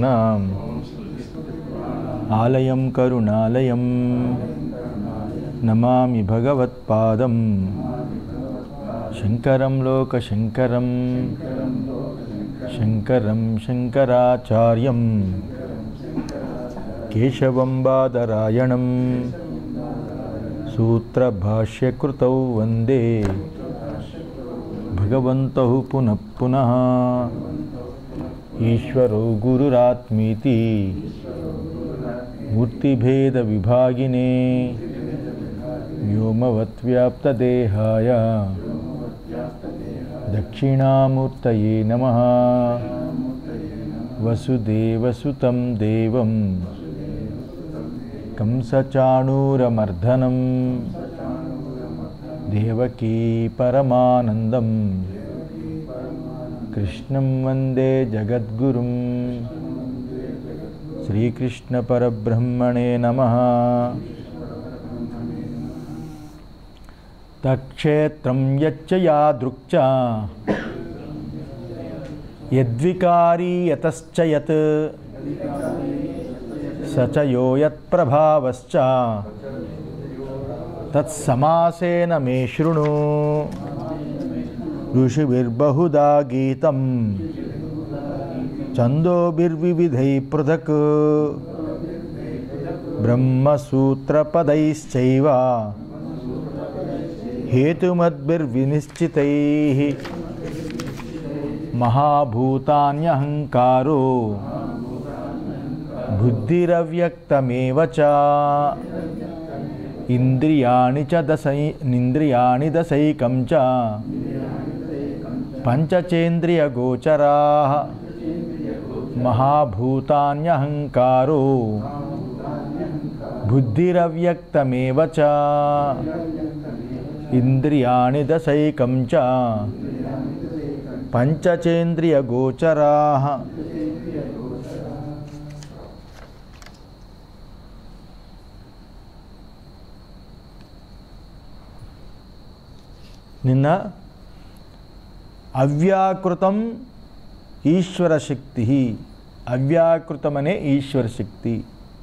భక్తానాం ఆలయం కరుణాలయం నమామి భగవత్పాదం శంకరం లోకశంకరం శంకరం శంకరాచార్యం కేశవం బాదరాయణం సూత్రభాష్యకృతౌ వందే భగవంతౌ పునః పునః ఈశ్వరో గురురాత్మీతి మూర్తిభేదవిభాగినే వ్యోమవత్వ్యాప్తదేహాయ దక్షిణామూర్తయే నమ వసుదేవసుతం దేవం కంసచాణూరమర్దనం దేవకీ పరమానందం కృష్ణం వందే జగద్గురుం శ్రీకృష్ణపరబ్రహ్మణే నమ తక్షేత్రం యచ్చ యాదృక్చ యద్వికారీ యతశ్చ యత్ స చ యో యత్ప్రభావశ్చ తత్సమాసేన మే శృణు ఋషిభిర్బహుదా గీతం ఛందోభిర్వివిధై పృథక్ బ్రహ్మసూత్రపदैश्चैव हेतुमद्भिर्विनिश्चितैः महाभूतान्यहङ्कारो बुद्धिरव्यक्तमेव च इन्द्रियाणि च दशै इन्द्रियाणि दशैकं च पञ्चचेन्द्रियगोचराः महाभूतान्यहङ्कारो बुद्धिरव्यक्तमेव च इन्द्रियाणि दशैकं च पञ्चचेन्द्रियगोचराः నిన్న అవ్యాకృతం ఈశ్వర శక్తి అవ్యాకృతమనే ఈశ్వర శక్తి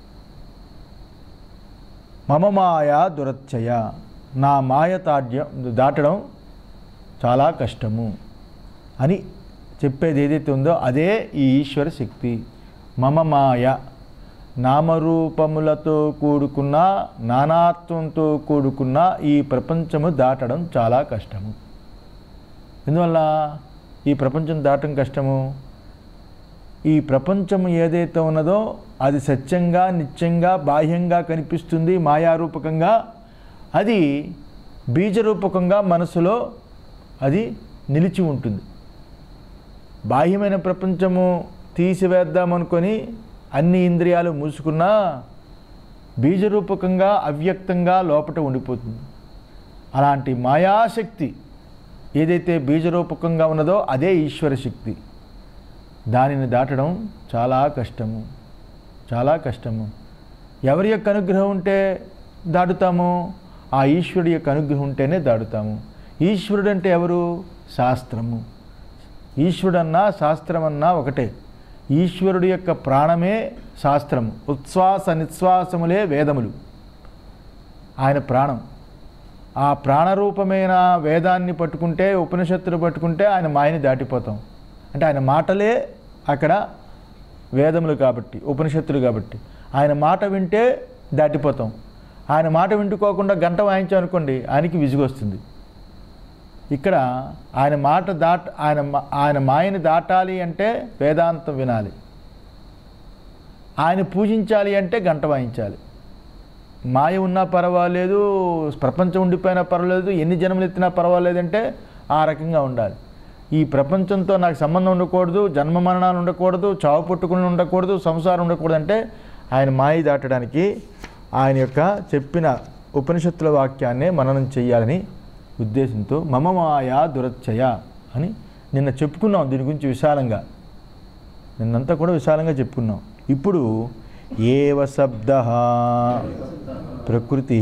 మమ మాయా దురత్యయ నా మాయ తాడ్యం దాటడం చాలా కష్టము అని చెప్పేది ఏదైతే ఉందో అదే ఈ ఈశ్వర శక్తి మమ మాయ నామరూపములతో కూడుకున్న నానాత్వంతో కూడుకున్న ఈ ప్రపంచము దాటడం చాలా కష్టము ఎందువల్ల ఈ ప్రపంచం దాటం కష్టము ఈ ప్రపంచం ఏదైతే ఉన్నదో అది సత్యంగా నిత్యంగా బాహ్యంగా కనిపిస్తుంది మాయారూపకంగా అది బీజరూపకంగా మనసులో అది నిలిచి ఉంటుంది బాహ్యమైన ప్రపంచము తీసివేద్దామనుకొని అన్ని ఇంద్రియాలు మూసుకున్నా బీజరూపకంగా అవ్యక్తంగా లోపట ఉండిపోతుంది అలాంటి మాయాశక్తి ఏదైతే బీజరూపకంగా ఉన్నదో అదే ఈశ్వర శక్తి దానిని దాటడం చాలా కష్టము చాలా కష్టము ఎవరి యొక్క అనుగ్రహం ఉంటే దాటుతాము ఆ ఈశ్వరుడి యొక్క అనుగ్రహం ఉంటేనే దాటుతాము ఈశ్వరుడు అంటే ఎవరు శాస్త్రము ఈశ్వరుడన్నా శాస్త్రమన్నా ఒకటే ఈశ్వరుడి యొక్క ప్రాణమే శాస్త్రము ఉచ్ఛ్వాస నిశ్వాసములే వేదములు ఆయన ప్రాణం ఆ ప్రాణరూపమైన వేదాన్ని పట్టుకుంటే ఉపనిషత్తులు పట్టుకుంటే ఆయన మాయని దాటిపోతాం అంటే ఆయన మాటలే అక్కడ వేదములు కాబట్టి ఉపనిషత్తులు కాబట్టి ఆయన మాట వింటే దాటిపోతాం ఆయన మాట వింటుకోకుండా గంట వాయించామనుకోండి ఆయనకి విసుగొస్తుంది ఇక్కడ ఆయన మాట దాట ఆయన మా- ఆయన మాయని దాటాలి అంటే వేదాంతం వినాలి ఆయన పూజించాలి అంటే గంట వాయించాలి మాయ ఉన్నా పర్వాలేదు ప్రపంచం ఉండిపోయినా పర్వాలేదు ఎన్ని జన్మలు ఎత్తినా పర్వాలేదంటే ఆ రకంగా ఉండాలి ఈ ప్రపంచంతో నాకు సంబంధం ఉండకూడదు జన్మ మరణాలు ఉండకూడదు చావు పుట్టుకుని ఉండకూడదు సంసారం ఉండకూడదు అంటే ఆయన మాయ దాటడానికి ఆయన యొక్క చెప్పిన ఉపనిషత్తుల వాక్యాన్నే మననం చెయ్యాలని ఉద్దేశంతో మమ మాయా దురచ్చయ అని నిన్న చెప్పుకున్నాం దీని గురించి విశాలంగా నిన్నంతా కూడా విశాలంగా చెప్పుకున్నాం ఇప్పుడు ఏవ శబ్ద ప్రకృతి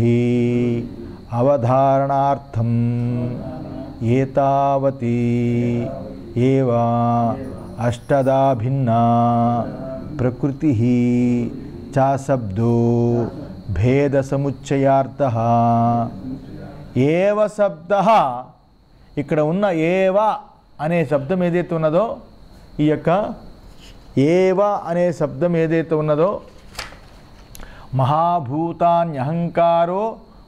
అవధారణార్థం ఏతావతి ఏవ అష్టదా భిన్నా ప్రకృతి చా శబ్దో భేద సముచ్చయార్థ ఏవ శబ్ద ఇక్కడ ఉన్న ఏవ అనే శబ్దం ఏదైతే ఉన్నదో ఈ యొక్క ఏవ అనే శబ్దం ఏదైతే ఉన్నదో మహాభూతాన్యహంకారో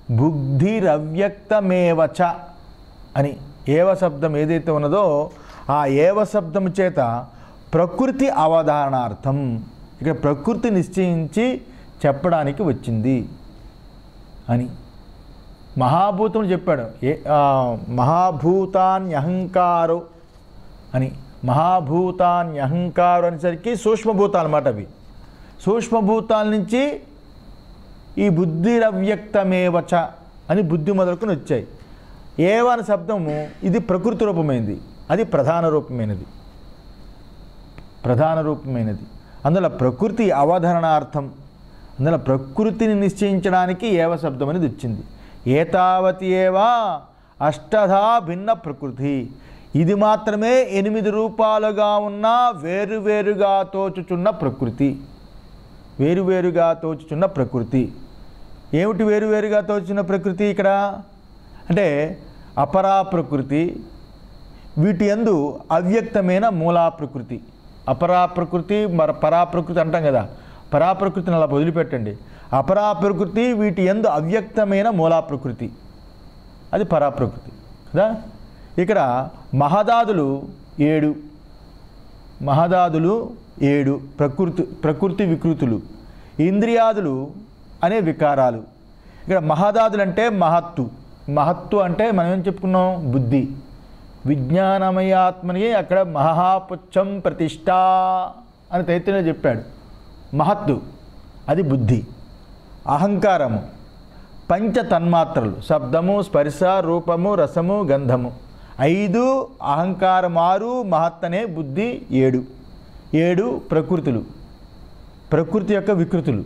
బుద్ధిరవ్యక్తమేవచ అని ఏవ శబ్దం ఏదైతే ఉన్నదో ఆ ఏవ శబ్దం చేత ప్రకృతి అవధారణార్థం ఇక్కడ ప్రకృతి నిశ్చయించి చెప్పడానికి వచ్చింది అని మహాభూతం చెప్పాడు ఏ ఆ, మహాభూతాన్యహంకారో అని మహాభూతాన్యహంకారు అనేసరికి సూక్ష్మభూతాలు అన్నమాట అవి సూక్ష్మభూతాల నుంచి ఈ బుద్ధిరవ్యక్తమేవచ అని బుద్ధి మొదలుకొని వచ్చాయి ఏవ అనే శబ్దము ఇది ప్రకృతి రూపమైనది అది ప్రధాన రూపమైనది ప్రధాన రూపమైనది అందులో ప్రకృతి అవధరణార్థం అందులో ప్రకృతిని నిశ్చయించడానికి ఏవ శబ్దం అనేది వచ్చింది ఏతావతి ఏవా అష్టధా భిన్న ప్రకృతి ఇది మాత్రమే ఎనిమిది రూపాలుగా ఉన్న వేరువేరుగా తోచుచున్న ప్రకృతి వేరువేరుగా తోచుచున్న ప్రకృతి ఏమిటి వేరువేరుగా తోచుచున్న ప్రకృతి ఇక్కడ అంటే అపరా ప్రకృతి వీటి యందు అవ్యక్తమైన మూలా ప్రకృతి అపరా ప్రకృతి మర పరా ప్రకృతి అంటాం కదా పరా ప్రకృతిని అలా వదిలిపెట్టండి అపరా ప్రకృతి వీటి యందు అవ్యక్తమైన మూలా ప్రకృతి అది పరా ప్రకృతి కదా ఇక్కడ మహదాదులు ఏడు మహదాదులు ఏడు ప్రకృతి ప్రకృతి వికృతులు ఇంద్రియాదులు అనే వికారాలు ఇక్కడ మహదాదులు అంటే మహత్తు మహత్తు అంటే మనం ఏం చెప్పుకున్నాం బుద్ధి విజ్ఞానమయాత్మని అక్కడ మహాపుచ్చం ప్రతిష్ట అని తైత్తునే చెప్పాడు మహత్తు అది బుద్ధి అహంకారము పంచ తన్మాత్రలు శబ్దము స్పర్శ రూపము రసము గంధము ఐదు అహంకారం ఆరు మహత్తనే బుద్ధి ఏడు ఏడు ప్రకృతులు ప్రకృతి యొక్క వికృతులు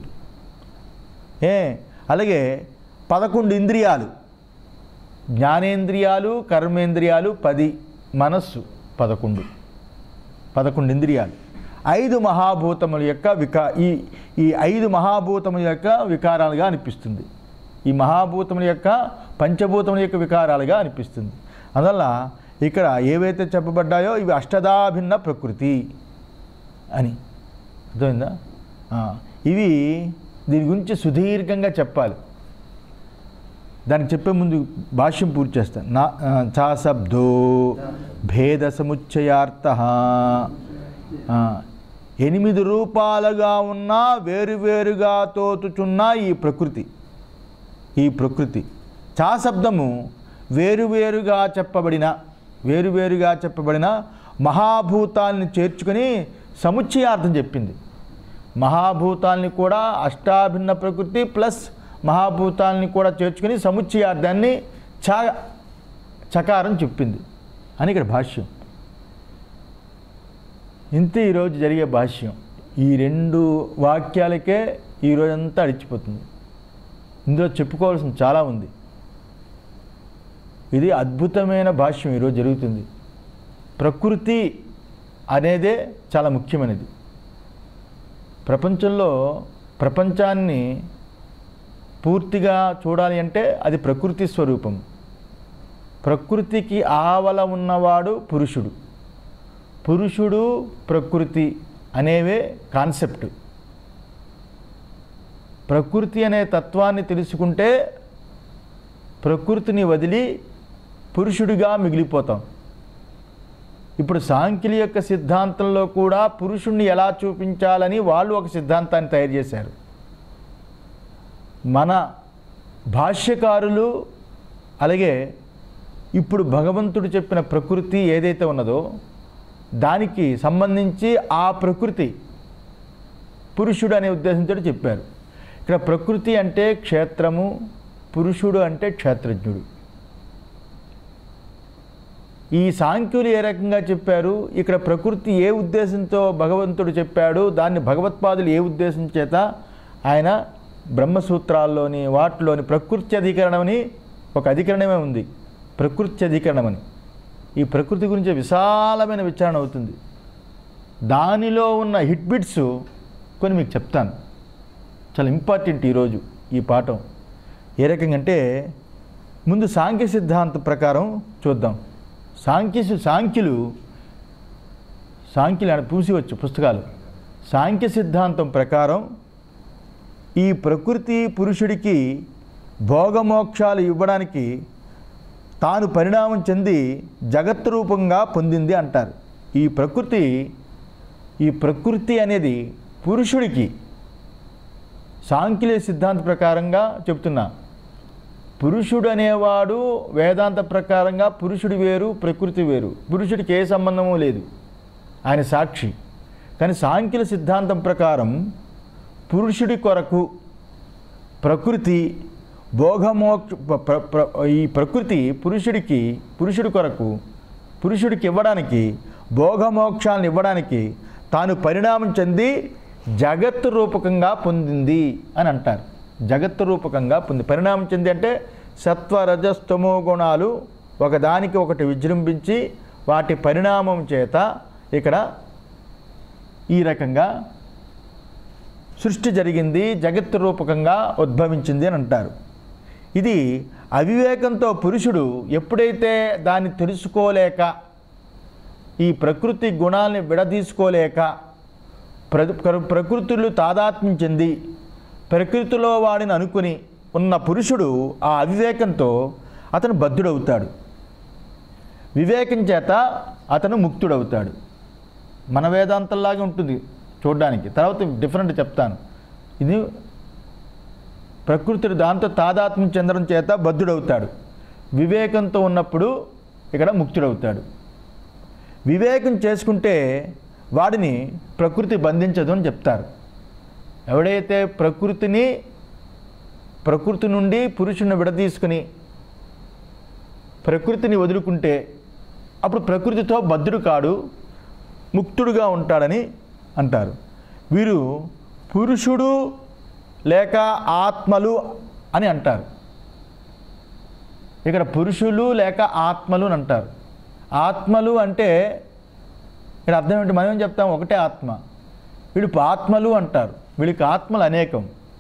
ఏ అలాగే పదకొండు ఇంద్రియాలు జ్ఞానేంద్రియాలు కర్మేంద్రియాలు పది మనస్సు పదకొండు పదకొండు ఇంద్రియాలు ఐదు మహాభూతముల యొక్క వికా ఈ ఈ ఐదు మహాభూతముల యొక్క వికారాలుగా అనిపిస్తుంది ఈ మహాభూతముల యొక్క పంచభూతముల యొక్క వికారాలుగా అనిపిస్తుంది అందువల్ల ఇక్కడ ఏవైతే చెప్పబడ్డాయో ఇవి అష్టదాభిన్న ప్రకృతి అని అర్థమైందా ఆ, ఇవి దీని గురించి సుదీర్ఘంగా చెప్పాలి దాన్ని చెప్పే ముందు భాష్యం పూర్తి చేస్తాను నా ఆ, చా శబ్దో భేద సముచ్చయార్థ ఆ, ఎనిమిది రూపాలుగా ఉన్న వేరువేరుగా తోచుచున్న ఈ ప్రకృతి ఈ ప్రకృతి చా శబ్దము వేరువేరుగా చెప్పబడిన వేరువేరుగా చెప్పబడిన మహాభూతాల్ని చేర్చుకొని సముచ్చయార్థం చెప్పింది మహాభూతాల్ని కూడా అష్టాభిన్న ప్రకృతి ప్లస్ మహాభూతాల్ని కూడా చేర్చుకొని సముచ్చయార్థాన్ని చ చకారం చెప్పింది అని ఇక్కడ భాష్యం ఇంతే ఈరోజు జరిగే భాష్యం ఈ రెండు వాక్యాలకే ఈ రోజంతా అడిచిపోతుంది ఇందులో చెప్పుకోవాల్సింది చాలా ఉంది ఇది అద్భుతమైన భాష్యం ఈరోజు జరుగుతుంది ప్రకృతి అనేదే చాలా ముఖ్యమైనది ప్రపంచంలో ప్రపంచాన్ని పూర్తిగా చూడాలి అంటే అది ప్రకృతి స్వరూపం ప్రకృతికి ఆవల ఉన్నవాడు పురుషుడు పురుషుడు ప్రకృతి అనేవే కాన్సెప్ట్ ప్రకృతి అనే తత్వాన్ని తెలుసుకుంటే ప్రకృతిని వదిలి పురుషుడిగా మిగిలిపోతాం ఇప్పుడు సాంఖ్యుల యొక్క సిద్ధాంతంలో కూడా పురుషుణ్ణి ఎలా చూపించాలని వాళ్ళు ఒక సిద్ధాంతాన్ని తయారు చేశారు మన భాష్యకారులు అలాగే ఇప్పుడు భగవంతుడు చెప్పిన ప్రకృతి ఏదైతే ఉన్నదో దానికి సంబంధించి ఆ ప్రకృతి పురుషుడు అనే ఉద్దేశంతో చెప్పారు ఇక్కడ ప్రకృతి అంటే క్షేత్రము పురుషుడు అంటే క్షేత్రజ్ఞుడు ఈ సాంఖ్యులు ఏ రకంగా చెప్పారు ఇక్కడ ప్రకృతి ఏ ఉద్దేశంతో భగవంతుడు చెప్పాడు దాన్ని భగవత్పాదులు ఏ ఉద్దేశం చేత ఆయన బ్రహ్మసూత్రాల్లోని వాటిలోని ప్రకృతి అధికరణం అని ఒక అధికరణమే ఉంది ప్రకృతి అధికరణం అని ఈ ప్రకృతి గురించి విశాలమైన విచారణ అవుతుంది దానిలో ఉన్న హిట్ బిట్స్ కొన్ని మీకు చెప్తాను చాలా ఇంపార్టెంట్ ఈరోజు ఈ పాఠం ఏ రకంగా అంటే ముందు సాంఖ్య సిద్ధాంతం ప్రకారం చూద్దాం సాంఖ్య సాంఖ్యులు సాంఖ్యులు అని పూసివచ్చు పుస్తకాలు సాంఖ్య సిద్ధాంతం ప్రకారం ఈ ప్రకృతి పురుషుడికి భోగమోక్షాలు ఇవ్వడానికి తాను పరిణామం చెంది జగత్ రూపంగా పొందింది అంటారు ఈ ప్రకృతి ఈ ప్రకృతి అనేది పురుషుడికి సాంఖ్యుల సిద్ధాంత ప్రకారంగా చెప్తున్నా పురుషుడు అనేవాడు వేదాంత ప్రకారంగా పురుషుడు వేరు ప్రకృతి వేరు పురుషుడికి ఏ సంబంధము లేదు ఆయన సాక్షి కానీ సాంఖ్యుల సిద్ధాంతం ప్రకారం పురుషుడి కొరకు ప్రకృతి భోగమోక్ష ప్ర- ప్ర- ప్ర- ఈ ప్రకృతి పురుషుడికి పురుషుడి కొరకు పురుషుడికి ఇవ్వడానికి భోగమోక్షాలను ఇవ్వడానికి తాను పరిణామం చెంది జగత్తు రూపకంగా పొందింది అని అంటారు జగత్తు రూపకంగా పొంది పరిణామం చెంది అంటే సత్వ రజస్తమో గుణాలు ఒకదానికి ఒకటి విజృంభించి వాటి పరిణామం చేత ఇక్కడ ఈ రకంగా సృష్టి జరిగింది జగత్తు రూపకంగా ఉద్భవించింది అని అంటారు ఇది అవివేకంతో పురుషుడు ఎప్పుడైతే దాన్ని తెలుసుకోలేక ఈ ప్రకృతి గుణాలని విడదీసుకోలేక ప్ర ప్ర- ప్రకృతులు తాదాత్మ్యం చెంది ప్రకృతిలో వాడిని అనుకుని ఉన్న పురుషుడు ఆ అవివేకంతో అతను బద్ధుడవుతాడు వివేకం చేత అతను ముక్తుడవుతాడు మన వేదాంతంలాగా ఉంటుంది చూడడానికి తర్వాత డిఫరెంట్ చెప్తాను ఇది ప్రకృతిని దాంతో తాదాత్మ్యం చెందడం చేత బద్ధుడవుతాడు వివేకంతో ఉన్నప్పుడు ఇక్కడ ముక్తుడవుతాడు వివేకం చేసుకుంటే వాడిని ప్రకృతి బంధించదు అని చెప్తారు ఎవడైతే ప్రకృతిని ప్రకృతి నుండి పురుషుని విడదీసుకుని ప్రకృతిని వదులుకుంటే అప్పుడు ప్రకృతితో బద్ధుడు కాడు ముక్తుడుగా ఉంటాడని అంటారు వీరు పురుషుడు లేక ఆత్మలు అని అంటారు ఇక్కడ పురుషులు లేక ఆత్మలు అని అంటారు ఆత్మలు అంటే ఇక్కడ అర్థం ఏంటి మనం ఏం చెప్తాం ఒకటే ఆత్మ వీడు ఆత్మలు అంటారు వీడికి ఆత్మలు అనేకం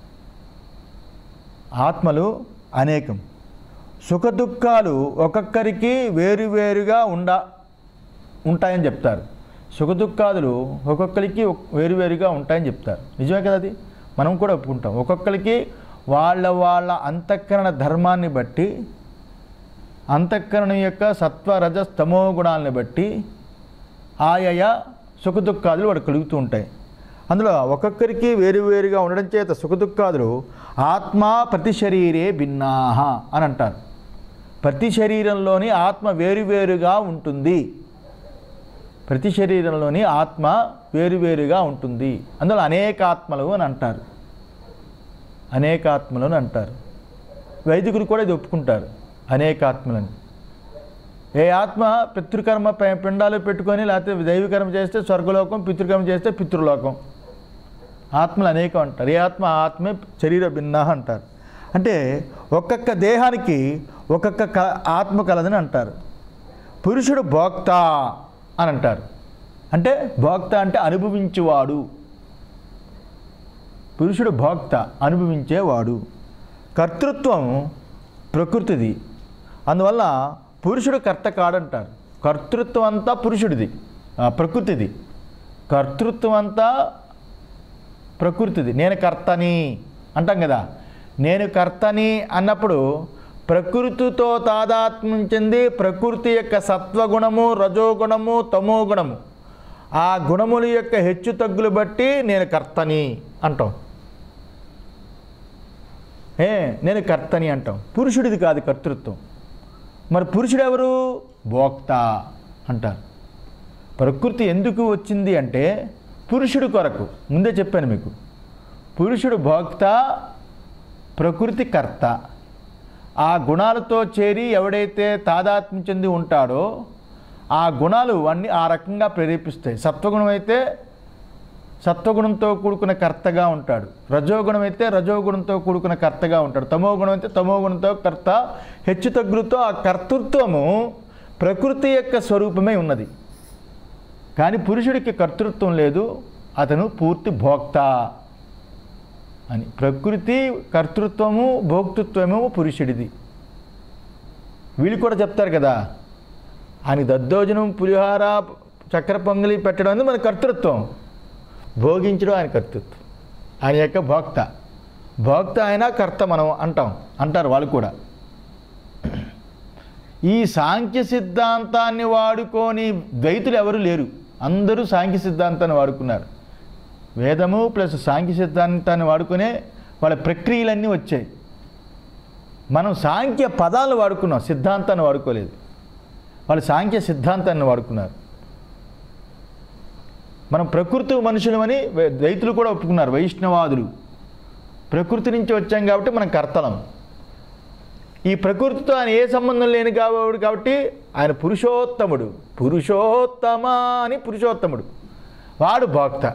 ఆత్మలు అనేకం సుఖదుఖాలు ఒక్కొక్కరికి వేరువేరుగా ఉండ ఉంటాయని చెప్తారు సుఖదుఖాదులు ఒక్కొక్కరికి ఒక్- వేరువేరుగా ఉంటాయని చెప్తారు నిజమే కదా అది మనం కూడా ఒప్పుకుంటాం ఒక్కొక్కరికి వాళ్ళ వాళ్ళ అంతఃకరణ ధర్మాన్ని బట్టి అంతఃకరణం యొక్క సత్వ రజ స్తమో గుణాలని బట్టి ఆయా సుఖదుఖాదులు వాడు కలుగుతూ ఉంటాయి అందులో ఒక్కొక్కరికి వేరువేరుగా ఉండడం చేత సుఖదుఖాదులు ఆత్మ ప్రతి శరీరే భిన్నాహ అని అంటారు ప్రతి శరీరంలోని ఆత్మ వేరువేరుగా ఉంటుంది ప్రతి శరీరంలోని ఆత్మ వేరువేరుగా ఉంటుంది అందులో అనేక ఆత్మలు అని అంటారు అనేక ఆత్మలు అని అంటారు వైదికులు కూడా ఇది ఒప్పుకుంటారు అనేక ఆత్మలని ఏ ఆత్మ పితృకర్మ ప- పిండాలు పెట్టుకొని లేకపోతే దైవకర్మ చేస్తే స్వర్గలోకం పితృకర్మ చేస్తే పితృలోకం ఆత్మలు అనేకం అంటారు ఏ ఆత్మ ఆ ఆత్మే శరీర భిన్న అంటారు అంటే ఒక్కొక్క దేహానికి ఒక్కొక్క క ఆత్మ కలదని అంటారు పురుషుడు భోక్త అని అంటారు అంటే భోక్త అంటే అనుభవించేవాడు పురుషుడు భోక్త అనుభవించేవాడు కర్తృత్వం ప్రకృతిది అందువల్ల పురుషుడు కర్త కాడంటారు కర్తృత్వం అంతా పురుషుడిది ఆ, ప్రకృతిది కర్తృత్వం అంతా ప్రకృతిది నేను కర్తని అంటాం కదా నేను కర్తని అన్నప్పుడు ప్రకృతితో తాదాత్మ్యం చెంది ప్రకృతి యొక్క సత్వగుణము రజోగుణము తమో గుణము ఆ గుణముల యొక్క హెచ్చు తగ్గులు బట్టి నేను కర్తని అంటాం ఏ నేను కర్తని అంటాం పురుషుడిది కాదు కర్తృత్వం మరి పురుషుడు ఎవరు భోక్త అంటారు ప్రకృతి ఎందుకు వచ్చింది అంటే పురుషుడు కొరకు ముందే చెప్పాను మీకు పురుషుడు భోక్త ప్రకృతి కర్త ఆ గుణాలతో చేరి ఎవడైతే తాదాత్మ్యం చెంది ఉంటాడో ఆ గుణాలు అన్ని ఆ రకంగా ప్రేరేపిస్తాయి సత్వగుణం అయితే సత్వగుణంతో కూడుకున్న కర్తగా ఉంటాడు రజోగుణం అయితే రజోగుణంతో కూడుకున్న కర్తగా ఉంటాడు తమో గుణం అయితే తమో గుణంతో కర్త హెచ్చు తగ్గులతో ఆ కర్తృత్వము ప్రకృతి యొక్క స్వరూపమే ఉన్నది కానీ పురుషుడికి కర్తృత్వం లేదు అతను పూర్తి భోక్త అని ప్రకృతి కర్తృత్వము భోక్తృత్వము పురుషుడిది వీళ్ళు కూడా చెప్తారు కదా ఆయన దద్దోజనం పులిహార చక్కెర పొంగలి పెట్టడం అనేది మన కర్తృత్వం భోగించడం ఆయన కర్తృత్వం ఆయన యొక్క భోక్త భోక్త ఆయన కర్త మనం అంటాం అంటారు వాళ్ళు కూడా ఈ సాంఖ్య సిద్ధాంతాన్ని వాడుకొని ద్వైతులు ఎవరు లేరు అందరూ సాంఖ్య సిద్ధాంతాన్ని వాడుకున్నారు వేదము ప్లస్ సాంఖ్య సిద్ధాంతాన్ని వాడుకునే వాళ్ళ ప్రక్రియలన్నీ వచ్చాయి మనం సాంఖ్య పదాలు వాడుకున్నాం సిద్ధాంతాన్ని వాడుకోలేదు వాళ్ళు సాంఖ్య సిద్ధాంతాన్ని వాడుకున్నారు మనం ప్రకృతి మనుషులమని వే- ద్వైతులు కూడా ఒప్పుకున్నారు వైష్ణవాదులు ప్రకృతి నుంచి వచ్చాం కాబట్టి మనం కర్తలం ఈ ప్రకృతితో ఆయన ఏ సంబంధం లేని కాబట్టి కాబట్టి ఆయన పురుషోత్తముడు పురుషోత్తమ అని పురుషోత్తముడు వాడు భోక్త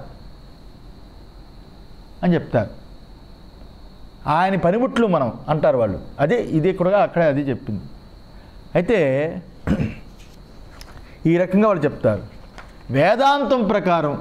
అని చెప్తారు ఆయన పనిముట్లు మనం అంటారు వాళ్ళు అదే ఇది కూడా అక్కడే అది చెప్పింది అయితే ఈ రకంగా వాళ్ళు చెప్తారు వేదాంతం ప్రకారం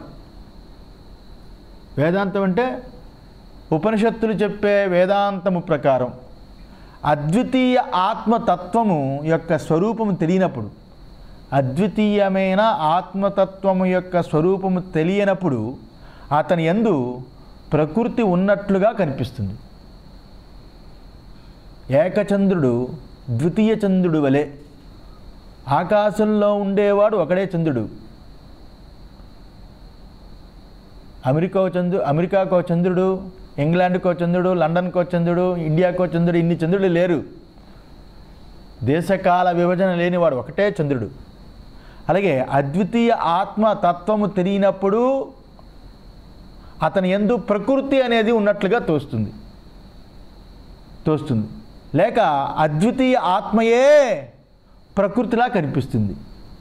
వేదాంతం అంటే ఉపనిషత్తులు చెప్పే వేదాంతము ప్రకారం అద్వితీయ ఆత్మతత్వము యొక్క స్వరూపము తెలియనప్పుడు అద్వితీయమైన ఆత్మతత్వము యొక్క స్వరూపము తెలియనప్పుడు అతని యందు ప్రకృతి ఉన్నట్లుగా కనిపిస్తుంది ఏకచంద్రుడు ద్వితీయ చంద్రుడు వలె ఆకాశంలో ఉండేవాడు ఒకడే చంద్రుడు అమెరికా చంద్రు అమెరికాకో చంద్రుడు ఇంగ్లాండ్కో చంద్రుడు లండన్కో చంద్రుడు ఇండియాకో చంద్రుడు ఇన్ని చంద్రుడు లేరు దేశకాల విభజన లేనివాడు ఒకటే చంద్రుడు అలాగే అద్వితీయ ఆత్మ తత్వము తెలియనప్పుడు అతని ఎందు ప్రకృతి అనేది ఉన్నట్లుగా తోస్తుంది తోస్తుంది లేక అద్వితీయ ఆత్మయే ప్రకృతిలా కనిపిస్తుంది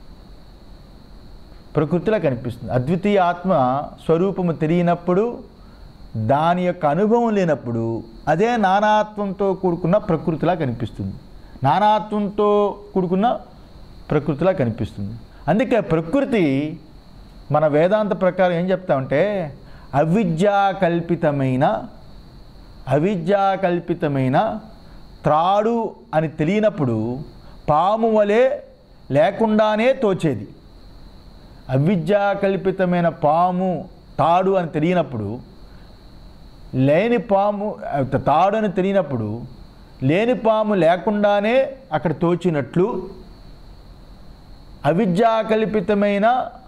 ప్రకృతిలా కనిపిస్తుంది అద్వితీయ ఆత్మ స్వరూపము తెలియనప్పుడు దాని యొక్క అనుభవం లేనప్పుడు అదే నానాత్వంతో కూడుకున్న ప్రకృతిలా కనిపిస్తుంది నానాత్వంతో కూడుకున్న ప్రకృతిలా కనిపిస్తుంది అందుకే ప్రకృతి మన వేదాంత ప్రకారం ఏం చెప్తామంటే అవిద్యాకల్పితమైన అవిద్యాకల్పితమైన త్రాడు అని తెలియనప్పుడు పాము వలె లేకుండానే తోచేది అవిద్యాకల్పితమైన పాము తాడు అని తెలియనప్పుడు లేని పాము ఆ, తాడు అని తెలియనప్పుడు లేని పాము లేకుండానే అక్కడ తోచినట్లు అవిద్యాకల్పితమైన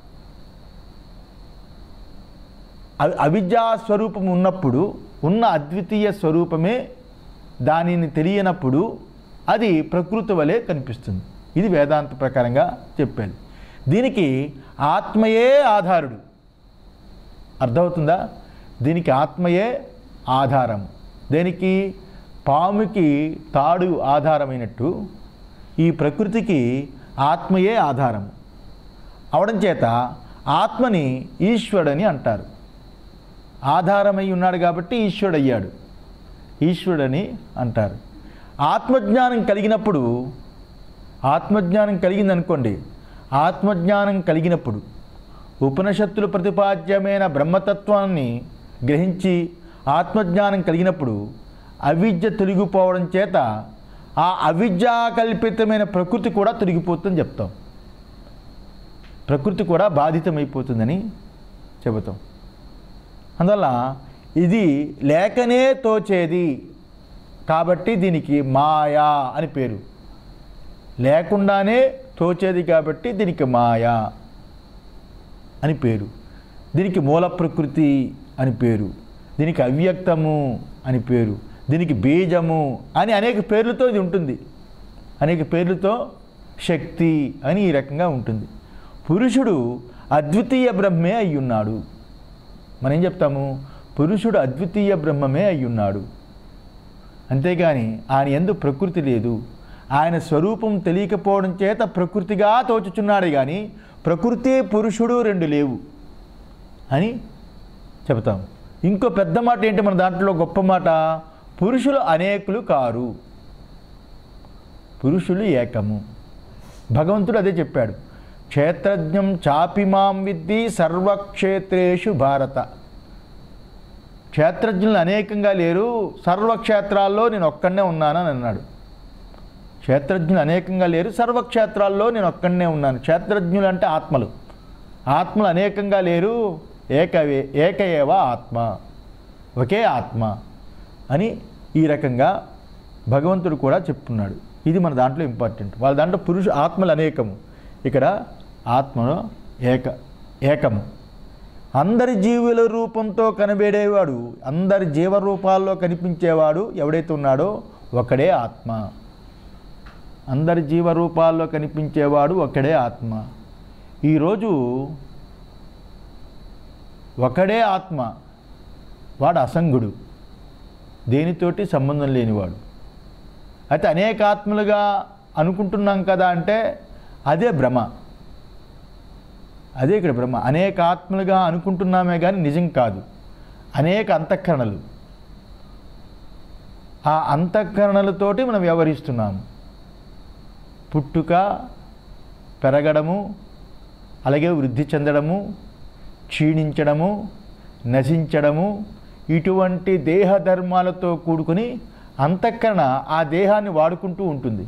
అవి అవిద్యా స్వరూపం ఉన్నప్పుడు ఉన్న అద్వితీయ స్వరూపమే దానిని తెలియనప్పుడు అది ప్రకృతి వలె కనిపిస్తుంది ఇది వేదాంత ప్రకారంగా చెప్పాలి దీనికి ఆత్మయే ఆధారుడు అర్థమవుతుందా దీనికి ఆత్మయే ఆధారం దేనికి పాముకి తాడు ఆధారమైనట్టు ఈ ప్రకృతికి ఆత్మయే ఆధారం అవడం చేత ఆత్మని ఈశ్వరుడని అంటారు ఆధారమై ఉన్నాడు కాబట్టి ఈశ్వరుడు అయ్యాడు ఈశ్వరుడని అంటారు ఆత్మజ్ఞానం కలిగినప్పుడు ఆత్మజ్ఞానం కలిగిందనుకోండి ఆత్మజ్ఞానం కలిగినప్పుడు ఉపనిషత్తులు ప్రతిపాద్యమైన బ్రహ్మతత్వాన్ని గ్రహించి ఆత్మజ్ఞానం కలిగినప్పుడు అవిద్య తొలగిపోవడం చేత ఆ అవిద్యాకల్పితమైన ప్రకృతి కూడా తొలగిపోతుందని చెప్తాం ప్రకృతి కూడా బాధితమైపోతుందని చెబుతాం అందువల్ల ఇది లేకనే తోచేది కాబట్టి దీనికి మాయా అని పేరు లేకుండానే తోచేది కాబట్టి దీనికి మాయా అని పేరు దీనికి మూల ప్రకృతి అని పేరు దీనికి అవ్యక్తము అని పేరు దీనికి బీజము అని అనేక పేర్లతో ఇది ఉంటుంది అనేక పేర్లతో శక్తి అని ఈ రకంగా ఉంటుంది పురుషుడు అద్వితీయ బ్రహ్మే అయ్యున్నాడు మనం ఏం చెప్తాము పురుషుడు అద్వితీయ బ్రహ్మమే అయ్యున్నాడు అంతేగాని ఆయన ఎందు ప్రకృతి లేదు ఆయన స్వరూపం తెలియకపోవడం చేత ప్రకృతిగా తోచుచున్నాడు కానీ ప్రకృతి పురుషుడు రెండు లేవు అని చెబుతాం ఇంకో పెద్ద మాట ఏంటి మన దాంట్లో గొప్ప మాట పురుషులు అనేకులు కారు పురుషులు ఏకము భగవంతుడు అదే చెప్పాడు క్షేత్రజ్ఞం చాపి మాం విద్ది సర్వక్షేత్రేషు భారత క్షేత్రజ్ఞులు అనేకంగా లేరు సర్వక్షేత్రాల్లో నేను ఒక్కడనే ఉన్నానని అన్నాడు క్షేత్రజ్ఞులు అనేకంగా లేరు సర్వక్షేత్రాల్లో నేను ఒక్కడనే ఉన్నాను క్షేత్రజ్ఞులు అంటే ఆత్మలు ఆత్మలు అనేకంగా లేరు ఏకవే ఏకయేవ ఆత్మ ఒకే ఆత్మ అని ఈ రకంగా భగవంతుడు కూడా చెప్తున్నాడు ఇది మన దాంట్లో ఇంపార్టెంట్ వాళ్ళ దాంట్లో పురుష ఆత్మలు అనేకము ఇక్కడ ఆత్మలో ఏక ఏకము అందరి జీవుల రూపంతో కనబడేవాడు అందరి జీవ రూపాల్లో కనిపించేవాడు ఎవడైతే ఉన్నాడో ఒకడే ఆత్మ అందరి జీవ రూపాల్లో కనిపించేవాడు ఒకడే ఆత్మ ఈరోజు ఒకడే ఆత్మ వాడు అసంగుడు దేనితోటి సంబంధం లేనివాడు అయితే అనేక ఆత్మలుగా అనుకుంటున్నాం కదా అంటే అదే భ్రమ అదే ఇక్కడ భ్రమ అనేక ఆత్మలుగా అనుకుంటున్నామే కానీ నిజం కాదు అనేక అంతఃకరణలు ఆ అంతఃకరణలతోటి మనం వ్యవహరిస్తున్నాము పుట్టుక పెరగడము అలాగే వృద్ధి చెందడము క్షీణించడము నశించడము ఇటువంటి దేహ ధర్మాలతో కూడుకుని అంతఃకరణ ఆ దేహాన్ని వాడుకుంటూ ఉంటుంది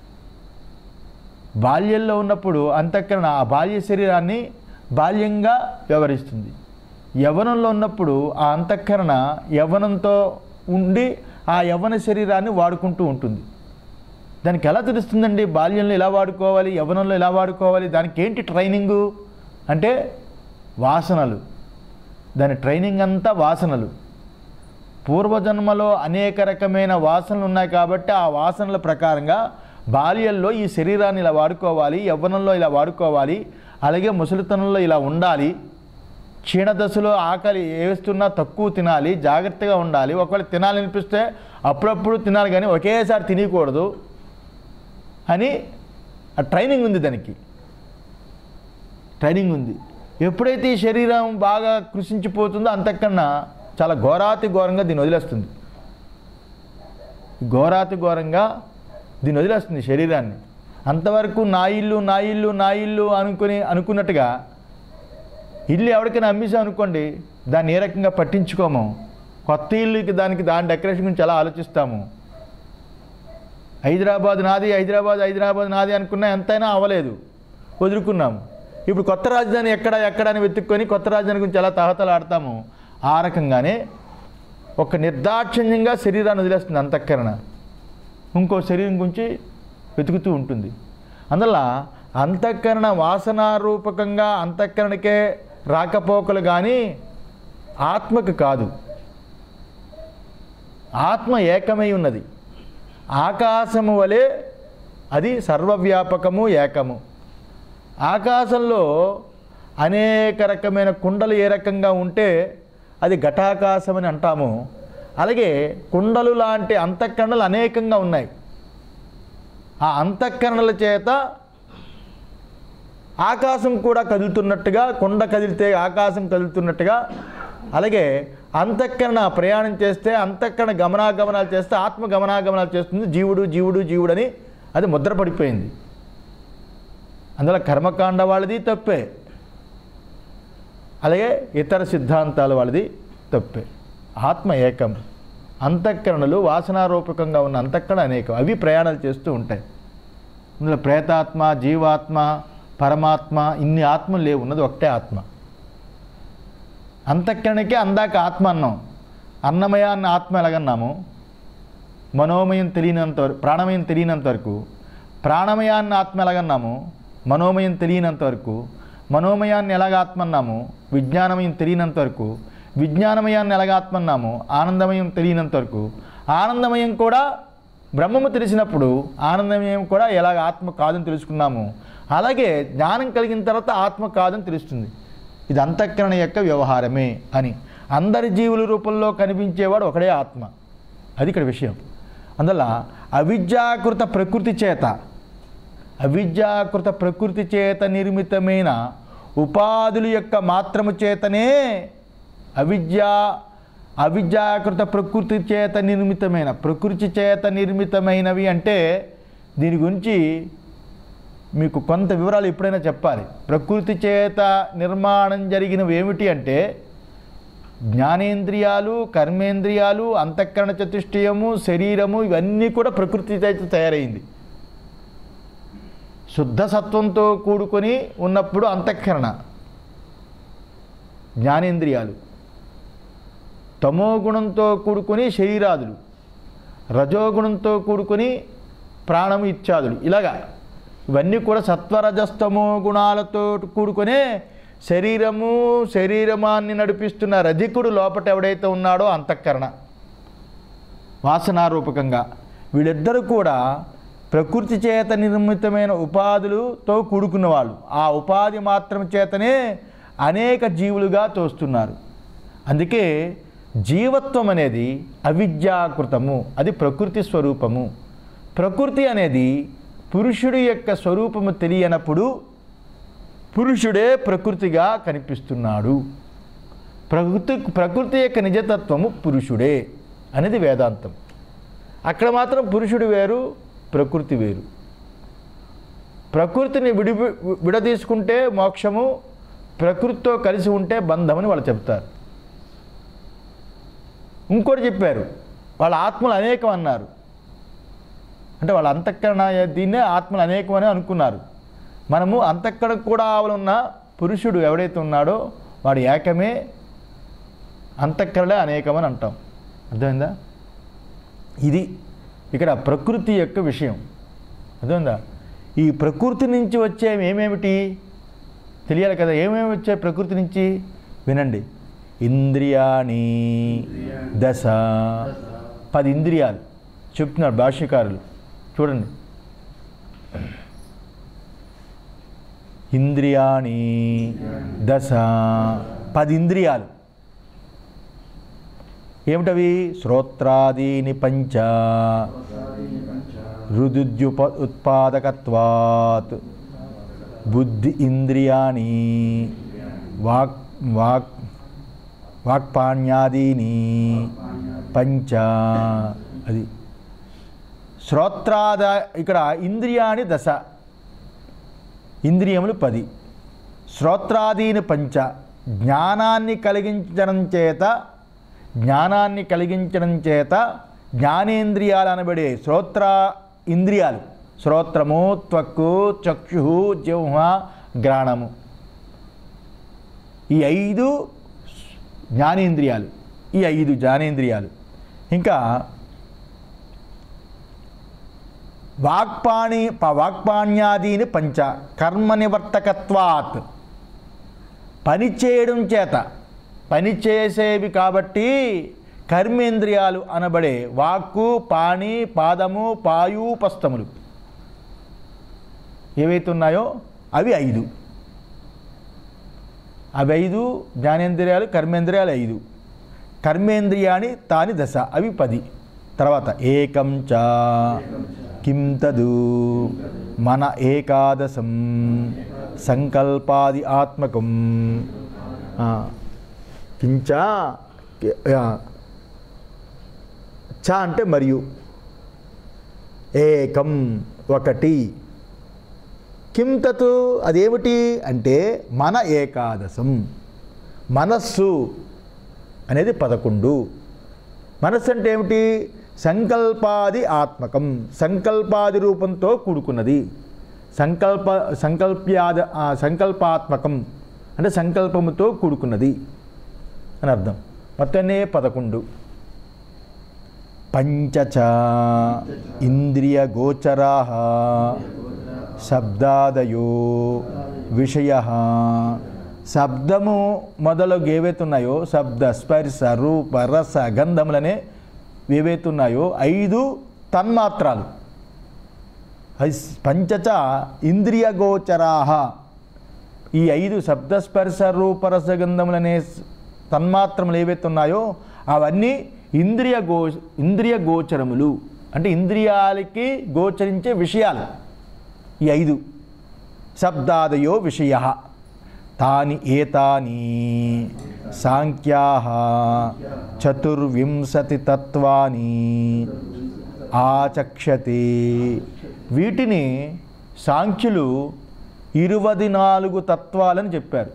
బాల్యంలో ఉన్నప్పుడు అంతఃకరణ ఆ బాల్య శరీరాన్ని బాల్యంగా వ్యవహరిస్తుంది యవ్వనంలో ఉన్నప్పుడు ఆ అంతఃకరణ యవ్వనంతో ఉండి ఆ యవ్వన శరీరాన్ని వాడుకుంటూ ఉంటుంది దానికి ఎలా తెలుస్తుందండి బాల్యంలో ఎలా వాడుకోవాలి యవ్వనంలో ఎలా వాడుకోవాలి దానికి ఏంటి ట్రైనింగు అంటే వాసనలు దాని ట్రైనింగ్ అంతా వాసనలు పూర్వజన్మలో అనేక రకమైన వాసనలు ఉన్నాయి కాబట్టి ఆ వాసనల ప్రకారంగా బాల్యంలో ఈ శరీరాన్ని ఇలా వాడుకోవాలి యవ్వనంలో ఇలా వాడుకోవాలి అలాగే ముసలితనంలో ఇలా ఉండాలి క్షీణదశలో ఆకలి వేస్తున్నా తక్కువ తినాలి జాగ్రత్తగా ఉండాలి ఒకవేళ తినాలనిపిస్తే అప్పుడప్పుడు తినాలి కానీ ఒకేసారి తినకూడదు అని ఆ ట్రైనింగ్ ఉంది దానికి ట్రైనింగ్ ఉంది ఎప్పుడైతే ఈ శరీరం బాగా కృషించిపోతుందో అంతకన్నా చాలా ఘోరాతి ఘోరంగా దీన్ని వదిలేస్తుంది ఘోరాతి ఘోరంగా దీన్ని వదిలేస్తుంది శరీరాన్ని అంతవరకు నా ఇల్లు నా ఇల్లు నా ఇల్లు అనుకుని అనుకున్నట్టుగా ఇల్లు ఎవరికైనా అమ్మేసాం అనుకోండి దాన్ని ఏ రకంగా పట్టించుకోము కొత్త ఇల్లుకి దానికి దాని డెకరేషన్ గురించి ఎలా ఆలోచిస్తాము హైదరాబాద్ నాది హైదరాబాద్ హైదరాబాద్ నాది అనుకున్నా ఎంతైనా అవ్వలేదు వదులుకున్నాము ఇప్పుడు కొత్త రాజధాని ఎక్కడ ఎక్కడ అని వెతుక్కొని కొత్త రాజధాని గురించి ఎలా తహతలాడతాము ఆ రకంగానే ఒక నిర్దాక్షిణ్యంగా శరీరాన్ని వదిలేస్తుంది అంతఃకరణ ఇంకో శరీరం గురించి వెతుకుతూ ఉంటుంది అందువల్ల అంతఃకరణ వాసనారూపకంగా అంతఃకరణకే రాకపోకలు కానీ ఆత్మకు కాదు ఆత్మ ఏకమై ఉన్నది ఆకాశము వలె అది సర్వవ్యాపకము ఏకము ఆకాశంలో అనేక రకమైన కుండలు ఏ రకంగా ఉంటే అది ఘటాకాశం అని అంటాము అలాగే కుండలు లాంటి అంతఃకరణలు అనేకంగా ఉన్నాయి ఆ అంతఃకరణల చేత ఆకాశం కూడా కదులుతున్నట్టుగా కొండ కదిలితే ఆకాశం కదులుతున్నట్టుగా అలాగే అంతఃకరణ ప్రయాణం చేస్తే అంతఃకరణ గమనాగమనాలు చేస్తే ఆత్మ గమనాగమనాలు చేస్తుంది జీవుడు జీవుడు జీవుడని అది ముద్ర పడిపోయింది అందులో కర్మకాండ వాళ్ళది తప్పే అలాగే ఇతర సిద్ధాంతాల వాళ్ళది తప్పే ఆత్మ ఏకం అంతఃకరణలు వాసనారూపకంగా ఉన్న అంతఃకరణ అనేకం అవి ప్రయాణాలు చేస్తూ ఉంటాయి ఇందులో ప్రేతాత్మ జీవాత్మ పరమాత్మ ఇన్ని ఆత్మలు లేవు ఉన్నది ఒకటే ఆత్మ అంతఃకరణకే అందాక ఆత్మ అన్నాం అన్నమయ అన్న ఆత్మ ఎలాగన్నాము మనోమయం తెలియనంత వరకు ప్రాణమయం తెలియనంత వరకు ప్రాణమయాన్ని ఆత్మ ఎలాగన్నాము మనోమయం తెలియనంత వరకు మనోమయాన్ని ఎలాగ ఆత్మ అన్నాము విజ్ఞానమయం తెలియనంత వరకు విజ్ఞానమయాన్ని ఎలాగ ఆత్మ అన్నాము ఆనందమయం తెలియనంత వరకు ఆనందమయం కూడా బ్రహ్మము తెలిసినప్పుడు ఆనందమయం కూడా ఎలాగ ఆత్మ కాదని తెలుసుకున్నాము అలాగే జ్ఞానం కలిగిన తర్వాత ఆత్మ కాదని తెలుస్తుంది ఇది అంతఃకరణ యొక్క వ్యవహారమే అని అందరి జీవుల రూపంలో కనిపించేవాడు ఒకడే ఆత్మ అది ఇక్కడ విషయం అందువల్ల అవిద్యాకృత ప్రకృతి చేత అవిద్యాకృత ప్రకృతి చేత నిర్మితమైన ఉపాధుల యొక్క మాత్రము చేతనే అవిద్యా అవిద్యాకృత ప్రకృతి చేత నిర్మితమైన ప్రకృతి చేత నిర్మితమైనవి అంటే దీని గురించి మీకు కొంత వివరాలు ఎప్పుడైనా చెప్పాలి ప్రకృతి చేత నిర్మాణం జరిగినవి ఏమిటి అంటే జ్ఞానేంద్రియాలు కర్మేంద్రియాలు అంతఃకరణ చతుష్టయము శరీరము ఇవన్నీ కూడా ప్రకృతి చేత తయారైంది శుద్ధ సత్వంతో కూడుకొని ఉన్నప్పుడు అంతఃకరణ జ్ఞానేంద్రియాలు తమో గుణంతో కూడుకొని శరీరాదులు రజోగుణంతో కూడుకొని ప్రాణము ఇత్యాదులు ఇలాగా ఇవన్నీ కూడా సత్వరజస్తమో గుణాలతో కూడుకునే శరీరము శరీరమాన్ని నడిపిస్తున్న రధికుడు లోపట ఎవడైతే ఉన్నాడో అంతఃకరణ వాసనారూపకంగా వీళ్ళిద్దరూ కూడా ప్రకృతి చేత నిర్మితమైన ఉపాధులతో కూడుకున్న వాళ్ళు ఆ ఉపాధి మాత్రం చేతనే అనేక జీవులుగా తోస్తున్నారు అందుకే జీవత్వం అనేది అవిద్యాకృతము అది ప్రకృతి స్వరూపము ప్రకృతి అనేది పురుషుడి యొక్క స్వరూపము తెలియనప్పుడు పురుషుడే ప్రకృతిగా కనిపిస్తున్నాడు ప్రకృతి ప్రకృతి యొక్క నిజతత్వము పురుషుడే అనేది వేదాంతం అక్కడ మాత్రం పురుషుడు వేరు ప్రకృతి వేరు ప్రకృతిని విడి విడదీసుకుంటే మోక్షము ప్రకృతితో కలిసి ఉంటే బంధమని వాళ్ళు చెప్తారు ఇంకోటి చెప్పారు వాళ్ళ ఆత్మలు అనేకం అన్నారు అంటే వాళ్ళ అంతఃకరణ దీన్నే ఆత్మలు అనేకం అని అనుకున్నారు మనము అంతఃకరణ కూడా ఆవలున్న పురుషుడు ఎవడైతే ఉన్నాడో వాడు ఏకమే అంతఃకరణలే అనేకమని అంటాం అర్థమైందా ఇది ఇక్కడ ప్రకృతి యొక్క విషయం అర్థమైందా ఈ ప్రకృతి నుంచి వచ్చే ఏమేమిటి తెలియాలి కదా ఏమేమి వచ్చాయి ప్రకృతి నుంచి వినండి ఇంద్రియాణి దశ పది ఇంద్రియాలు చెప్తున్నారు భాష్యకారులు చూడండి ఇంద్రియాణి దశ పది ఇంద్రియాలు ఏమిటవి శ్రోత్రాదీని పంచ రుదుద్యుప ఉత్పాదకత్వాత్ బుద్ధి ఇంద్రియాణి వాక్ వాక్ వాక్పాణ్యాదీని పంచ అది శ్రోత్రాద ఇక్కడ ఇంద్రియాని దశ ఇంద్రియములు పది శ్రోత్రాదీని పంచ జ్ఞానాన్ని కలిగించడం చేత జ్ఞానాన్ని కలిగించడం చేత జ్ఞానేంద్రియాలు అనబడే శ్రోత్ర ఇంద్రియాలు శ్రోత్రము త్వక్కు చక్షు జిహ్వ గ్రాణము ఈ ఐదు జ్ఞానేంద్రియాలు ఈ ఐదు జ్ఞానేంద్రియాలు ఇంకా వాక్పాణి ప- వాక్పాణ్యాదీని పంచ కర్మ నివర్తకత్వాత్ పని చేయడం చేత పని చేసేవి కాబట్టి కర్మేంద్రియాలు అనబడే వాక్కు పాణి పాదము పాయు పస్తములు ఏవైతే ఉన్నాయో అవి ఐదు అవి ఐదు జ్ఞానేంద్రియాలు కర్మేంద్రియాలు ఐదు కర్మేంద్రియాని తాని దశ అవి పది తర్వాత ఏకం చ కిం తదు మన ఏకాదశం సంకల్పాది ఆత్మకం ఆ, కించ ఆ, చ అంటే మరియు ఏకం ఒకటి కిం తత్ అదేమిటి అంటే మన ఏకాదశం మనస్సు అనేది పదకొండు మనస్సు అంటే ఏమిటి సంకల్పాది ఆత్మకం సంకల్పాది రూపంతో కూడుకున్నది సంకల్ప సంకల్ప్యాద ఆ, సంకల్పాత్మకం అంటే సంకల్పముతో కూడుకున్నది అని అర్థం మొత్తనే పదకొండు పంచచ ఇంద్రియ గోచరా శబ్దాదయో విషయ శబ్దము మొదలగు ఏవైతే ఉన్నాయో శబ్ద స్పర్శ రూప రస గంధములనే ఏవైతే ఉన్నాయో ఐదు తన్మాత్రాలు ఐ- పంచచ ఇంద్రియ గోచరాహ ఈ ఐదు శబ్దస్పర్శ రూపరసగంధములనే స్- తన్మాత్రములు ఏవైతే ఉన్నాయో అవన్నీ ఇంద్రియ గో ఇంద్రియ గోచరములు అంటే ఇంద్రియాలకి గోచరించే విషయాలు ఈ ఐదు శబ్దాదయో విషయ తాని ఏతాని సాంఖ్యా చతుర్వింశతి తత్వాని ఆచక్షతే వీటిని సాంఖ్యులు ఇరువది నాలుగు తత్వాలని చెప్పారు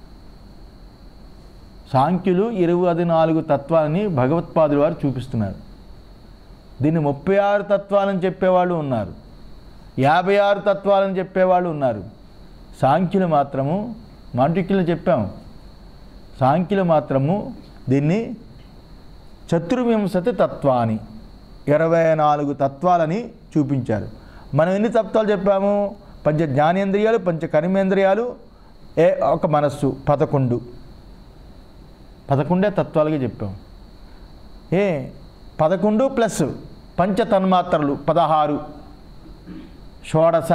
సాంఖ్యులు ఇరవై నాలుగు తత్వాలని భగవత్పాదులు వారు చూపిస్తున్నారు దీన్ని ముప్పై ఆరు తత్వాలని చెప్పేవాళ్ళు ఉన్నారు యాభై ఆరు తత్వాలని చెప్పేవాళ్ళు ఉన్నారు సాంఖ్యులు మాత్రము మాంటిక్యులు చెప్పాము సాంఖ్యులు మాత్రము దీన్ని చతుర్వింశతి తత్వాని ఇరవై నాలుగు తత్వాలని చూపించారు మనం ఎన్ని తత్వాలు చెప్పాము పంచ జ్ఞానేంద్రియాలు పంచ కర్మేంద్రియాలు ఏ ఒక మనస్సు పదకొండు పదకొండే తత్వాలుగా చెప్పాం ఏ పదకొండు ప్లస్ పంచ తన్మాత్రలు పదహారు షోడశ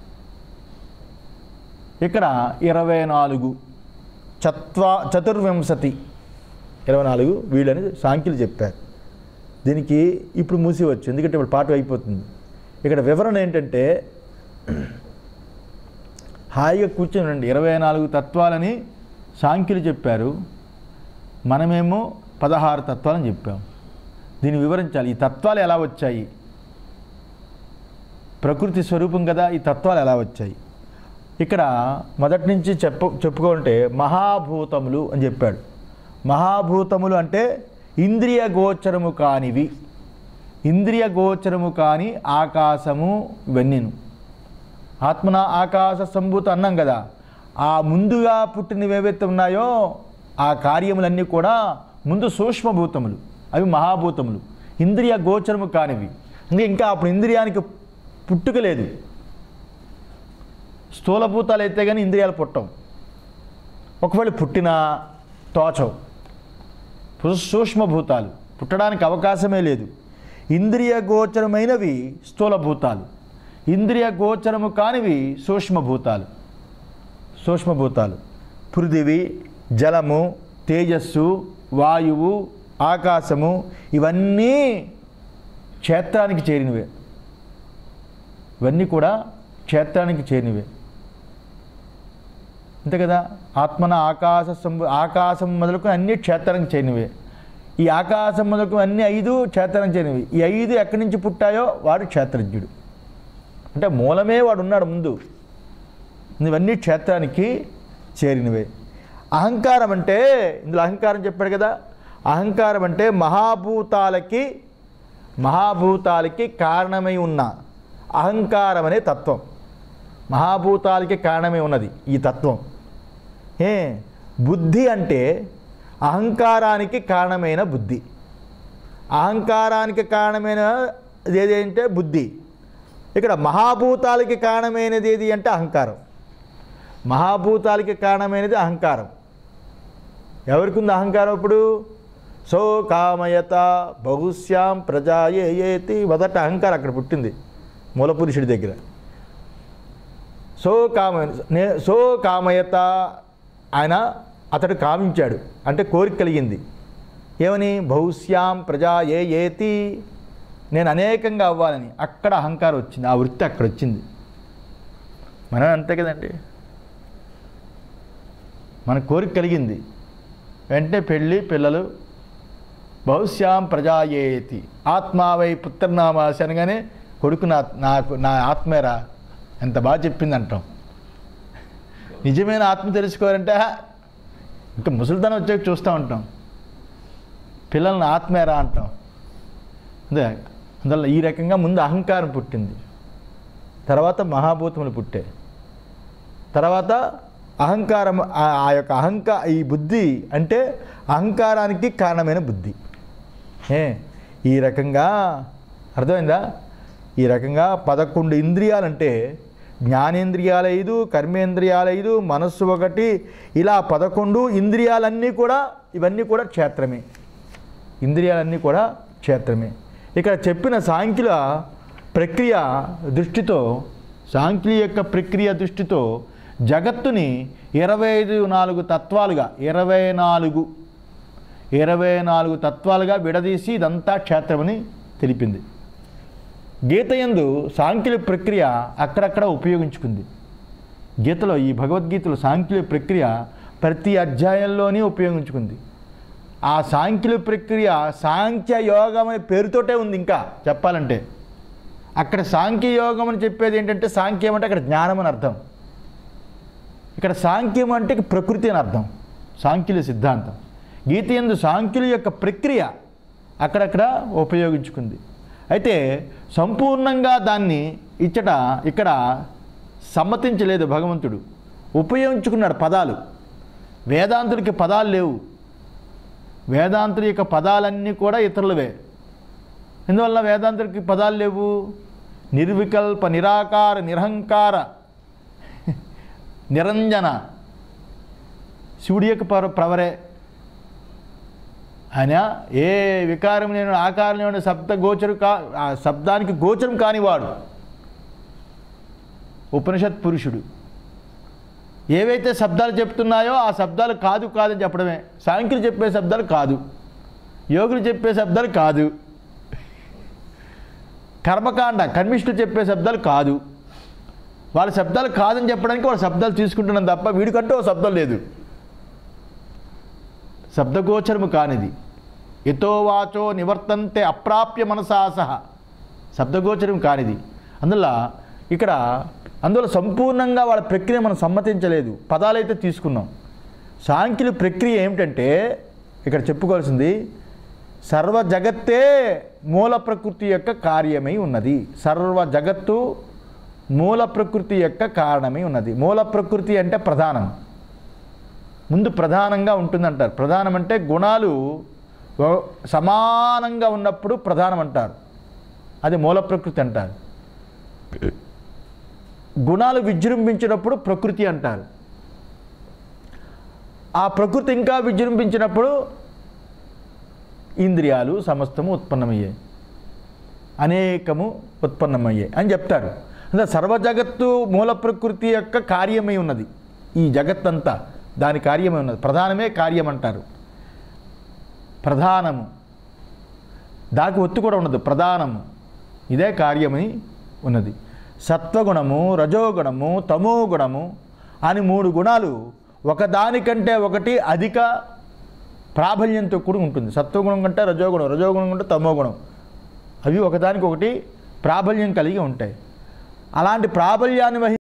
ఇక్కడ ఇరవై నాలుగు చత్వా చతుర్వింశతి ఇరవై నాలుగు వీళ్ళని సాంఖ్యులు చెప్పారు దీనికి ఇప్పుడు మూసివచ్చు ఎందుకంటే ఇప్పుడు పాట అయిపోతుంది ఇక్కడ వివరణ ఏంటంటే హాయిగా కూర్చొని రండి ఇరవై నాలుగు తత్వాలని సాంఖ్యులు చెప్పారు మనమేమో పదహారు తత్వాలని చెప్పాం దీన్ని వివరించాలి ఈ తత్వాలు ఎలా వచ్చాయి ప్రకృతి స్వరూపం కదా ఈ తత్వాలు ఎలా వచ్చాయి ఇక్కడ మొదటి నుంచి చెప్పు చెప్పుకుంటే మహాభూతములు అని చెప్పాడు మహాభూతములు అంటే ఇంద్రియ గోచరము కానివి ఇంద్రియ గోచరము కాని ఆకాశము ఇవన్నీను ఆత్మన ఆకాశ సంభూత అన్నాం కదా ఆ ముందుగా పుట్టినవి ఏవైతే ఉన్నాయో ఆ కార్యములన్నీ కూడా ముందు సూక్ష్మభూతములు అవి మహాభూతములు ఇంద్రియ గోచరము కానివి ఇంకా ఇంకా అప్పుడు ఇంద్రియానికి పుట్టుక లేదు స్థూలభూతాలు అయితే కానీ ఇంద్రియాలు పుట్టవు ఒకవేళ పుట్టినా తోచవు పు- సూక్ష్మభూతాలు పుట్టడానికి అవకాశమే లేదు ఇంద్రియ గోచరమైనవి స్థూలభూతాలు ఇంద్రియ గోచరము కానివి సూక్ష్మభూతాలు సూక్ష్మభూతాలు పృథివి జలము తేజస్సు వాయువు ఆకాశము ఇవన్నీ క్షేత్రానికి చేరినవే ఇవన్నీ కూడా క్షేత్రానికి చేరినవే అంతే కదా ఆత్మన ఆకాశ సంబ ఆకాశం మొదలుకు అన్ని క్షేత్రానికి చేరినవే ఈ ఆకాశం మొదలుకు అన్ని ఐదు క్షేత్రానికి చేరినవి ఈ ఐదు ఎక్కడి నుంచి పుట్టాయో వాడు క్షేత్రజ్ఞుడు అంటే మూలమే వాడు ఉన్నాడు ముందు ఇవన్నీ క్షేత్రానికి చేరినవే అహంకారం అంటే ఇందులో అహంకారం చెప్పాడు కదా అహంకారం అంటే మహాభూతాలకి మహాభూతాలకి కారణమై ఉన్న అహంకారం అనే తత్వం మహాభూతాలకి కారణమై ఉన్నది ఈ తత్వం ఏ బుద్ధి అంటే అహంకారానికి కారణమైన బుద్ధి అహంకారానికి కారణమైన ఏది అంటే బుద్ధి ఇక్కడ మహాభూతాలకి కారణమైనది ఏది అంటే అహంకారం మహాభూతాలకి కారణమైనది అహంకారం ఎవరికి ఉంది అహంకారం ఇప్పుడు సో కామయత బహుశ్యాం ప్రజాయే ఏతి మొదట అహంకారం అక్కడ పుట్టింది మూలపురుషుడి దగ్గర సో కామ నే సో కామయత ఆయన అతడు కామించాడు అంటే కోరిక కలిగింది ఏమని బహుశ్యాం ప్రజా ఏ ఏతి నేను అనేకంగా అవ్వాలని అక్కడ అహంకారం వచ్చింది ఆ వృత్తి అక్కడ వచ్చింది మనం అంతే కదండి మన కోరిక కలిగింది వెంటనే పెళ్ళి పిల్లలు బహుశ్యాం ప్రజాయేతి ఆత్మావై పుత్రనామాసి అనగానే కొడుకు నా నాకు నా ఆత్మేరా ఎంత బాగా చెప్పింది అంటాం నిజమైన ఆత్మ తెలుసుకోవాలంటే "హ, ఇంకా ముసలితనం వచ్చాక చూస్తూ ఉంటాం పిల్లల్ని ఆత్మేరా అంటాం అదే అందువల్ల ఈ రకంగా ముందు అహంకారం పుట్టింది తర్వాత మహాభూతములు పుట్టాయి తర్వాత అహంకారం ఆ- ఆ యొక్క అహంకా ఈ బుద్ధి అంటే అహంకారానికి కారణమైన బుద్ధి ఏ ఈ రకంగా అర్థమైందా ఈ రకంగా పదకొండు ఇంద్రియాలంటే జ్ఞానేంద్రియాలు ఐదు కర్మేంద్రియాలు ఐదు మనస్సు ఒకటి ఇలా పదకొండు ఇంద్రియాలన్నీ కూడా ఇవన్నీ కూడా క్షేత్రమే ఇంద్రియాలన్నీ కూడా క్షేత్రమే ఇక్కడ చెప్పిన సాంఖ్యుల ప్రక్రియ దృష్టితో సాంఖ్యుల యొక్క ప్రక్రియ దృష్టితో జగత్తుని ఇరవై ఐదు నాలుగు తత్వాలుగా ఇరవై నాలుగు ఇరవై నాలుగు తత్వాలుగా విడదీసి ఇదంతా క్షేత్రమని తెలిపింది గీతయందు సాంఖ్యుల ప్రక్రియ అక్కడక్కడ ఉపయోగించుకుంది గీతలో ఈ భగవద్గీతలో సాంఖ్యుల ప్రక్రియ ప్రతి అధ్యాయంలోనే ఉపయోగించుకుంది ఆ సాంఖ్యుల ప్రక్రియ సాంఖ్య యోగం అనే పేరుతోటే ఉంది ఇంకా చెప్పాలంటే అక్కడ సాంఖ్యయోగం అని చెప్పేది ఏంటంటే సాంఖ్యం అంటే అక్కడ జ్ఞానం అని అర్థం ఇక్కడ సాంఖ్యం అంటే ప్రకృతి అని అర్థం సాంఖ్యుల సిద్ధాంతం గీత ఎందు సాంఖ్యుల యొక్క ప్రక్రియ అక్కడక్కడ ఉపయోగించుకుంది అయితే సంపూర్ణంగా దాన్ని ఇచ్చట ఇక్కడ సమ్మతించలేదు భగవంతుడు ఉపయోగించుకున్నాడు పదాలు వేదాంతుడికి పదాలు లేవు వేదాంతుడి యొక్క పదాలన్నీ కూడా ఇతరులవే ఎందువల్ల వేదాంతుడికి పదాలు లేవు నిర్వికల్ప నిరాకార నిరహంకార నిరంజన శివుడి యొక్క పర ప్రవరే ఆయన ఏ వికారం లేని ఆకారం లేని శబ్ద గోచరు కా ఆ శబ్దానికి గోచరం కానివాడు ఉపనిషత్ పురుషుడు ఏవైతే శబ్దాలు చెప్తున్నాయో ఆ శబ్దాలు కాదు కాదని చెప్పడమే సాంఖ్యులు చెప్పే శబ్దాలు కాదు యోగులు చెప్పే శబ్దాలు కాదు కర్మకాండ కర్మిష్ఠులు చెప్పే శబ్దాలు కాదు వాళ్ళ శబ్దాలు కాదని చెప్పడానికి వాళ్ళ శబ్దాలు తీసుకుంటున్నాం తప్ప వీడికంటూ ఓ శబ్దం లేదు శబ్దగోచరము కానిది ఎతో వాచో నివర్తంతే అప్రాప్య మనసా సహ శబ్దగోచరం కానిది అందువల్ల ఇక్కడ అందువల్ల సంపూర్ణంగా వాళ్ళ ప్రక్రియ మనం సమ్మతించలేదు పదాలైతే తీసుకున్నాం సాంఖ్యుల ప్రక్రియ ఏమిటంటే ఇక్కడ చెప్పుకోవాల్సింది సర్వ జగత్తే మూల ప్రకృతి యొక్క కార్యమై ఉన్నది సర్వ జగత్తు మూల ప్రకృతి యొక్క కారణమై ఉన్నది మూల ప్రకృతి అంటే ప్రధానం ముందు ప్రధానంగా ఉంటుందంటారు ప్రధానం అంటే గుణాలు ఓ- సమానంగా ఉన్నప్పుడు ప్రధానం అంటారు అది మూల ప్రకృతి అంటారు గుణాలు విజృంభించినప్పుడు ప్రకృతి అంటారు ఆ ప్రకృతి ఇంకా విజృంభించినప్పుడు ఇంద్రియాలు సమస్తము ఉత్పన్నమయ్యాయి అనేకము ఉత్పన్నమయ్యాయి అని చెప్తారు అంటే సర్వ జగత్తు మూల ప్రకృతి యొక్క కార్యమై ఉన్నది ఈ జగత్తంతా దాని కార్యమై ఉన్నది ప్రధానమే కార్యం అంటారు ప్రధానము దానికి ఒత్తు కూడా ఉండదు ప్రధానము ఇదే కార్యమై ఉన్నది సత్వగుణము రజోగుణము తమోగుణము అని మూడు గుణాలు ఒకదానికంటే ఒకటి అధిక ప్రాబల్యంతో కూడా ఉంటుంది సత్వగుణం కంటే రజోగుణం రజోగుణం కంటే తమోగుణం అవి ఒకదానికి ఒకటి ప్రాబల్యం కలిగి ఉంటాయి అలాంటి ప్రాబల్యాన్ని వహి